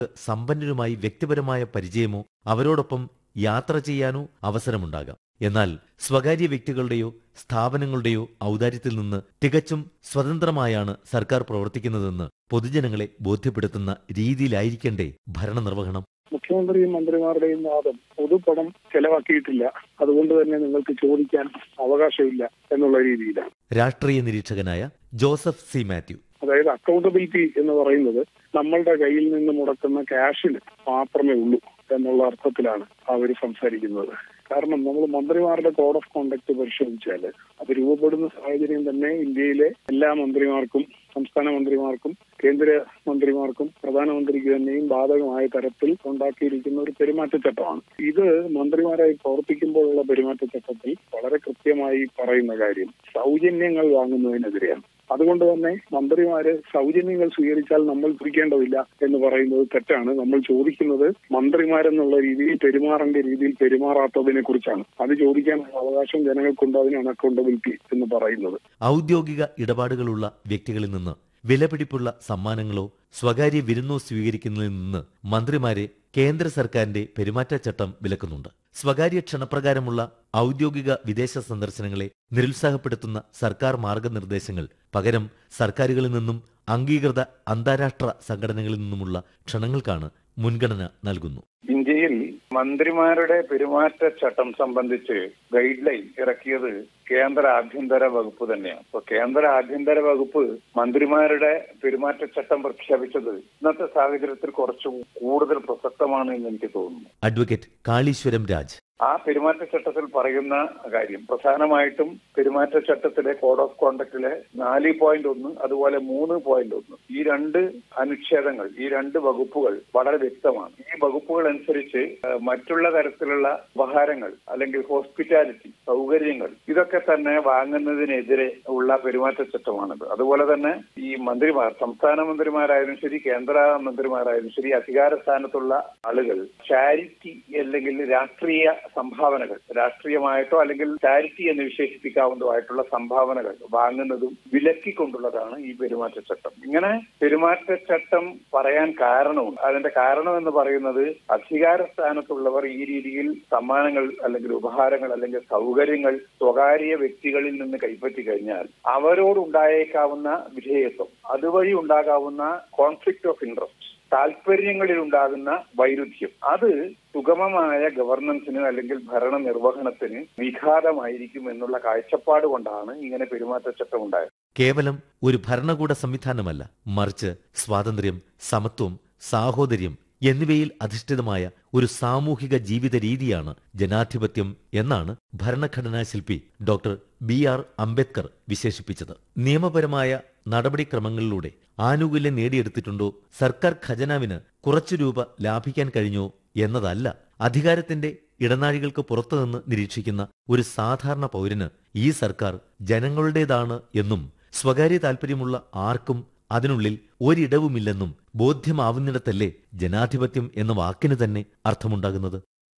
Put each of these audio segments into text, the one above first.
സമ്പന്നരുമായി വ്യക്തിപരമായ പരിചയമോ അവരോടൊപ്പം യാത്ര ചെയ്യാനോ അവസരമുണ്ടാകാം എന്നാൽ സ്വകാര്യ വ്യക്തികളുടെയോ സ്ഥാപനങ്ങളുടെയോ ഔദാര്യത്തിൽ നിന്ന് തികച്ചും സ്വതന്ത്രമായാണ് സർക്കാർ പ്രവർത്തിക്കുന്നതെന്ന് പൊതുജനങ്ങളെ ബോധ്യപ്പെടുത്തുന്ന രീതിയിലായിരിക്കണ്ടേ ഭരണനിർവഹണം മുഖ്യമന്ത്രിയും മന്ത്രിമാരുടെയും വാദം പൊതുപണം ചെലവാക്കിയിട്ടില്ല അതുകൊണ്ട് തന്നെ നിങ്ങൾക്ക് ചോദിക്കാൻ അവകാശമില്ല എന്നുള്ള രീതിയിലാണ് രാഷ്ട്രീയ നിരീക്ഷകനായ ജോസഫ് സി മാത്യു അതായത് അക്കൗണ്ടബിലിറ്റി എന്ന് പറയുന്നത് നമ്മളുടെ കയ്യിൽ നിന്ന് മുടക്കുന്ന ക്യാഷിന് മാത്രമേ ഉള്ളൂ എന്നുള്ള അർത്ഥത്തിലാണ് അവർ സംസാരിക്കുന്നത് കാരണം നമ്മൾ മന്ത്രിമാരുടെ കോഡ് ഓഫ് കോണ്ടക്ട് പരിശോധിച്ചാൽ അത് രൂപപ്പെടുന്ന സാഹചര്യം തന്നെ ഇന്ത്യയിലെ എല്ലാ മന്ത്രിമാർക്കും സംസ്ഥാന മന്ത്രിമാർക്കും കേന്ദ്ര മന്ത്രിമാർക്കും പ്രധാനമന്ത്രിക്ക് തന്നെയും ബാധകമായ തരത്തിൽ ഉണ്ടാക്കിയിരിക്കുന്ന ഒരു പെരുമാറ്റച്ചട്ടമാണ് ഇത് മന്ത്രിമാരായി പ്രവർത്തിക്കുമ്പോഴുള്ള പെരുമാറ്റച്ചട്ടത്തിൽ വളരെ കൃത്യമായി പറയുന്ന കാര്യം സൗജന്യങ്ങൾ വാങ്ങുന്നതിനെതിരെയാണ് അതുകൊണ്ട് തന്നെ മന്ത്രിമാര് സൗജന്യങ്ങൾ സ്വീകരിച്ചാൽ നമ്മൾ പിടിക്കേണ്ടതില്ല എന്ന് പറയുന്നത് തെറ്റാണ് നമ്മൾ ചോദിക്കുന്നത് മന്ത്രിമാരെന്നുള്ള രീതിയിൽ പെരുമാറേണ്ട രീതിയിൽ പെരുമാറാത്തതിനെ കുറിച്ചാണ് അത് ചോദിക്കാനുള്ള അവകാശം ജനങ്ങൾക്കുണ്ട് അതിനാണ് അക്കൗണ്ടബിലിറ്റി എന്ന് പറയുന്നത് ഔദ്യോഗിക ഇടപാടുകളുള്ള വ്യക്തികളിൽ നിന്ന് വിലപിടിപ്പുള്ള സമ്മാനങ്ങളോ സ്വകാര്യ വിരുന്നോ സ്വീകരിക്കുന്നതിൽ നിന്ന് മന്ത്രിമാരെ കേന്ദ്ര സർക്കാരിന്റെ പെരുമാറ്റച്ചട്ടം വിലക്കുന്നുണ്ട് സ്വകാര്യ ക്ഷണപ്രകാരമുള്ള ഔദ്യോഗിക വിദേശ സന്ദർശനങ്ങളെ നിരുത്സാഹപ്പെടുത്തുന്ന സർക്കാർ മാർഗനിർദ്ദേശങ്ങൾ പകരം സർക്കാരുകളിൽ നിന്നും അംഗീകൃത അന്താരാഷ്ട്ര സംഘടനകളിൽ നിന്നുമുള്ള ക്ഷണങ്ങൾക്കാണ് മുൻഗണന നൽകുന്നു ഇന്ത്യയിൽ മന്ത്രിമാരുടെ പെരുമാറ്റച്ചട്ടം സംബന്ധിച്ച് ഗൈഡ് ലൈൻ ഇറക്കിയത് കേന്ദ്ര ആഭ്യന്തര വകുപ്പ് തന്നെയാണ് അപ്പൊ കേന്ദ്ര ആഭ്യന്തര വകുപ്പ് മന്ത്രിമാരുടെ പെരുമാറ്റച്ചട്ടം പ്രഖ്യാപിച്ചത് ഇന്നത്തെ സാഹചര്യത്തിൽ കുറച്ച് കൂടുതൽ പ്രസക്തമാണ് എന്ന് എനിക്ക് തോന്നുന്നു അഡ്വക്കേറ്റ് കാളീശ്വരം രാജ് ആ പെരുമാറ്റച്ചട്ടത്തിൽ പറയുന്ന കാര്യം പ്രധാനമായിട്ടും പെരുമാറ്റച്ചട്ടത്തിലെ കോഡ് ഓഫ് കോണ്ടക്റ്റിലെ നാല് പോയിന്റ് ഒന്ന് അതുപോലെ മൂന്ന് പോയിന്റ് ഒന്ന് ഈ രണ്ട് അനുച്ഛേദങ്ങൾ ഈ രണ്ട് വകുപ്പുകൾ വളരെ വ്യക്തമാണ് ഈ വകുപ്പുകൾ അനുസരിച്ച് ഏഹ്, മറ്റുള്ള തരത്തിലുള്ള ഉപഹാരങ്ങൾ അല്ലെങ്കിൽ ഹോസ്പിറ്റാലിറ്റി സൗകര്യങ്ങൾ ഇതൊക്കെ തന്നെ വാങ്ങുന്നതിനെതിരെ ഉള്ള പെരുമാറ്റച്ചട്ടമാണിത് അതുപോലെ തന്നെ ഈ മന്ത്രിമാർ സംസ്ഥാന മന്ത്രിമാരായാലും ശരി കേന്ദ്ര മന്ത്രിമാരായാലും ശരി അധികാര സ്ഥാനത്തുള്ള ആളുകൾ ചാരിറ്റി അല്ലെങ്കിൽ രാഷ്ട്രീയ സംഭാവനകൾ രാഷ്ട്രീയമായിട്ടോ അല്ലെങ്കിൽ ചാരിറ്റി എന്ന് വിശേഷിപ്പിക്കാവുന്നതായിട്ടുള്ള സംഭാവനകൾ വാങ്ങുന്നതും വിലക്കിക്കൊണ്ടുള്ളതാണ് ഈ പെരുമാറ്റച്ചട്ടം ഇങ്ങനെ പെരുമാറ്റച്ചട്ടം പറയാൻ കാരണമുണ്ട് അതിന്റെ കാരണം എന്ന് പറയുന്നത് അധികാര സ്ഥാനത്തുള്ളവർ ഈ രീതിയിൽ സമ്മാനങ്ങൾ അല്ലെങ്കിൽ ഉപഹാരങ്ങൾ അല്ലെങ്കിൽ സൗകര്യങ്ങൾ സ്വകാര്യ വ്യക്തികളിൽ നിന്ന് കൈപ്പറ്റി കഴിഞ്ഞാൽ അവരോടുണ്ടായേക്കാവുന്ന വിധേയത്വം അതുവഴി ഉണ്ടാകാവുന്ന കോൺഫ്ലിക്ട് ഓഫ് ഇൻട്രസ്റ്റ് താല്പര്യങ്ങളിൽ ഉണ്ടാകുന്ന വൈരുദ്ധ്യം അത് സുഗമമായ ഗവർണൻസിന് അല്ലെങ്കിൽ ഭരണ നിർവഹണത്തിന് വിഘാതമായിരിക്കും എന്നുള്ള കാഴ്ചപ്പാട് കൊണ്ടാണ് ഇങ്ങനെ പെരുമാറ്റച്ചട്ടം ഉണ്ടായത് കേവലം ഒരു ഭരണകൂട സംവിധാനമല്ല മറിച്ച് സ്വാതന്ത്ര്യം സമത്വം സാഹോദര്യം എന്നിവയിൽ അധിഷ്ഠിതമായ ഒരു സാമൂഹിക ജീവിത രീതിയാണ് ജനാധിപത്യം എന്നാണ് ഭരണഘടനാ ശില്പി ഡോക്ടർ ബി ആർ അംബേദ്കർ വിശേഷിപ്പിച്ചത് നിയമപരമായ നടപടിക്രമങ്ങളിലൂടെ ആനുകൂല്യം നേടിയെടുത്തിട്ടുണ്ടോ സർക്കാർ ഖജനാവിന് കുറച്ചു രൂപ ലാഭിക്കാൻ കഴിഞ്ഞോ എന്നതല്ല അധികാരത്തിന്റെ ഇടനാഴികൾക്ക് പുറത്തുനിന്ന് നിരീക്ഷിക്കുന്ന ഒരു സാധാരണ പൗരന് ഈ സർക്കാർ ജനങ്ങളുടേതാണ് എന്നും സ്വകാര്യ താൽപ്പര്യമുള്ള ആർക്കും അതിനുള്ളിൽ ഒരിടവുമില്ലെന്നും ബോധ്യമാവുന്നിടത്തല്ലേ ജനാധിപത്യം എന്ന വാക്കിന് തന്നെ അർത്ഥമുണ്ടാകുന്നത്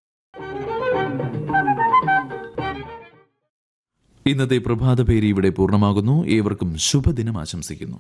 ഇന്നത്തെ പ്രഭാതപേരി ഇവിടെ പൂർണ്ണമാകുന്നു ഏവർക്കും ശുഭദിനം ആശംസിക്കുന്നു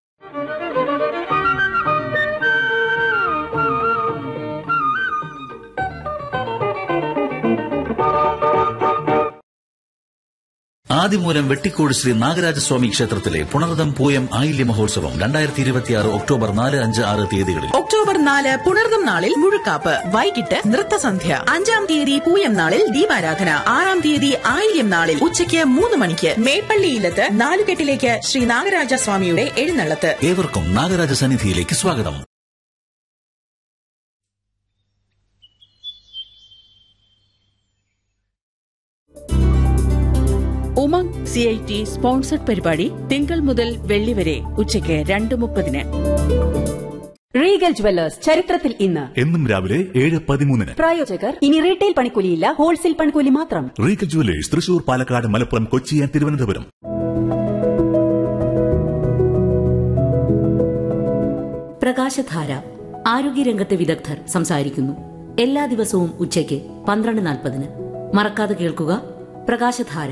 ആദിമൂലം വെട്ടിക്കോട് ശ്രീ നാഗരാജസ്വാമി ക്ഷേത്രത്തിലെ പുണർദം പൂയം ആയില്യ മഹോത്സവം രണ്ടായിരത്തി ഇരുപത്തിയാറ് ഒക്ടോബർ നാല് അഞ്ച് ആറ് തീയതികളിൽ ഒക്ടോബർ നാല് പുണർദം നാളിൽ മുഴുക്കാപ്പ് വൈകിട്ട് നൃത്തസന്ധ്യ അഞ്ചാം തീയതി പൂയം നാളിൽ ദീപാരാധന ആറാം തീയതി ആയില്യം നാളിൽ ഉച്ചയ്ക്ക് മൂന്ന് മണിക്ക് മേപ്പള്ളിയിലത്ത് നാലുകെട്ടിലേക്ക് ശ്രീ നാഗരാജ സ്വാമിയുടെ എഴുന്നള്ളത്ത് ഏവർക്കും നാഗരാജ സന്നിധിയിലേക്ക് സ്വാഗതം Umang C I T sponsored പരിപാടി തിങ്കൾ മുതൽ വെള്ളി വരെ ഉച്ചയ്ക്ക് രണ്ട് മുപ്പതിന് റീഗൽ ജുവല്ലേഴ്സ് ചരിത്രത്തിൽ ഇന്ന് എന്നും രാവിലെ ഏഴ് പതിമൂന്നിന് പ്രായോജകർ ഇനി റീറ്റെയിൽ പണിക്കൂലിയില്ല ഹോൾസെയിൽ പണിക്കൂലി മാത്രം Regal Jewellers Thrissur Palakkad Malappuram Kochi and Thiruvananthapuram പ്രകാശധാര ആരോഗ്യരംഗത്തെ വിദഗ്ധർ സംസാരിക്കുന്നു എല്ലാ ദിവസവും ഉച്ചയ്ക്ക് പന്ത്രണ്ട് നാൽപ്പതിന് മറക്കാതെ കേൾക്കുക പ്രകാശധാര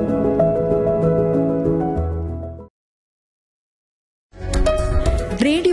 റേഡിയോ